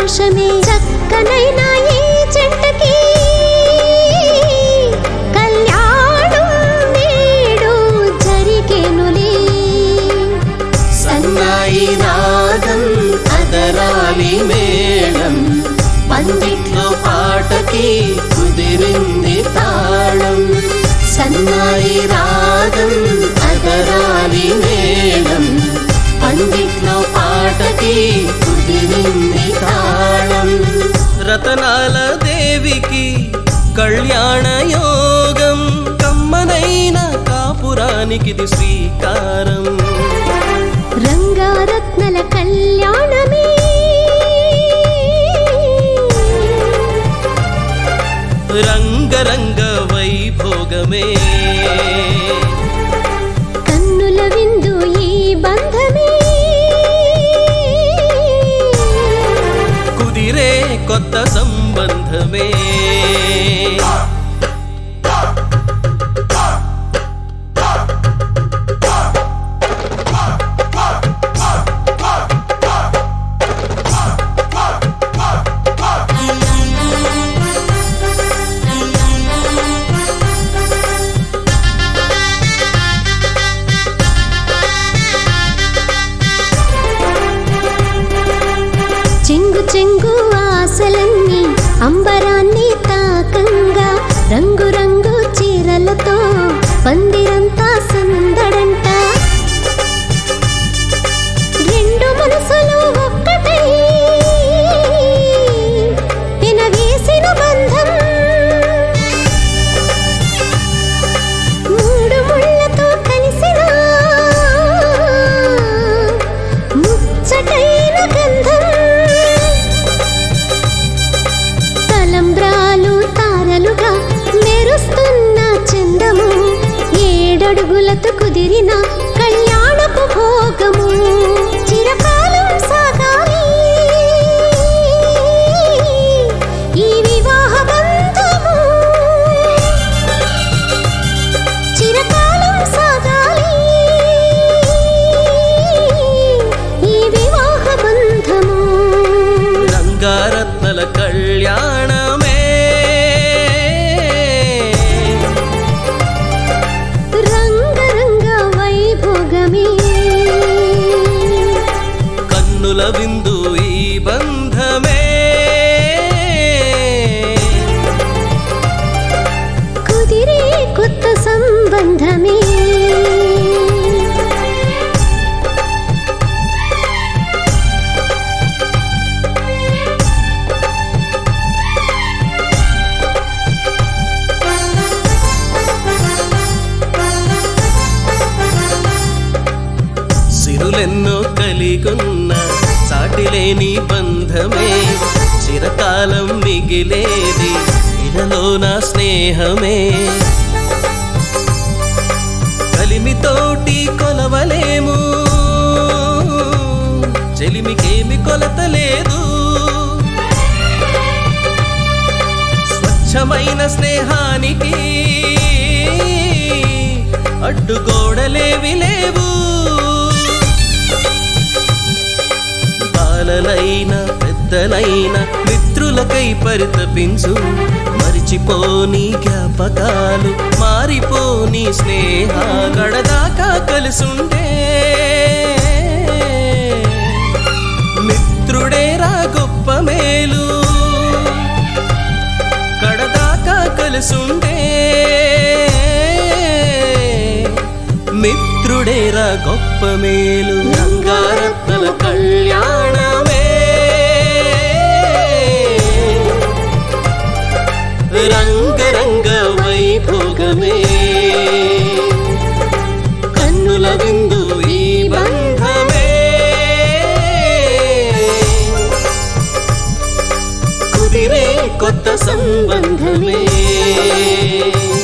సంతోషమే చక్కనైన ఈ జంటకి కళ్యాణం నేడు జరిగేనులే సన్నాయి రాగం అదరాలి మేళం పందిట్లో పాటకి కుదిరింది తాళం సన్నాయి రాగం అదరాలి మేళం పందిట్లో పాటకి కుదిరింది తాళం రతనాల దేవికి కళ్యాణ యోగం కమ్మనైన కాపురానికిది శ్రీకారం రంగారత్నల కళ్యాణమే రంగరంగ వైభోగమే కన్నుల విందు ఈ బంధమే కుదిరే కొత్త సంబంధమే చెంగు చెంగు ఆశలన్నీ అంబరాన్ని తాకంగా రంగు రంగు చీరలతో పందిరంతా సందడంట రెండు మనసులు ఒక్కటై వినవేసిన బంధం మూడు ముళ్ళతో కలిసిన ముచ్చటైన గంధం తలంబ్రాలు తారలుగా మెరుస్తున్న చందము ఏడడుగులతో కుదిరిన కళ్యాణపు భోగము చిరకాలం సాగాలి ఈ వివాహ బంధము చిరకాలం సాగాలి ఈ వివాహ బంధము రంగారత్నల కళ్యాణమే రంగరంగ వైభోగమే కన్నుల విందు ఈ బంధమే కుదిరే కొత్త సంబంధమే సిరులెన్నో కలిగున్న సాటిలేని బంధమే చిరకాలం మిగిలేది ఇడలోన స్నేహమే కలిమితోటి కొలవలేము చెలిమికేమి కొలత లేదు స్వచ్ఛమైన స్నేహానికి అడ్డుగోడలేవి లేవు బాలలైన పెద్దలైన మిత్రులకై పరితపించు మరిచిపోని జ్ఞాపకాలు మారిపోని స్నేహ గడదాకా కలుసుండే మిత్రుడేరా గొప్ప మేలు కడదాకా కలుసుండే మిత్రుడేరా గొప్ప మేలు రంగారత్నల కళ్యాణమే రంగరంగ వైభోగమే కన్నుల విందు ఈ బంధమే కుదిరే కొత్త సంబంధమే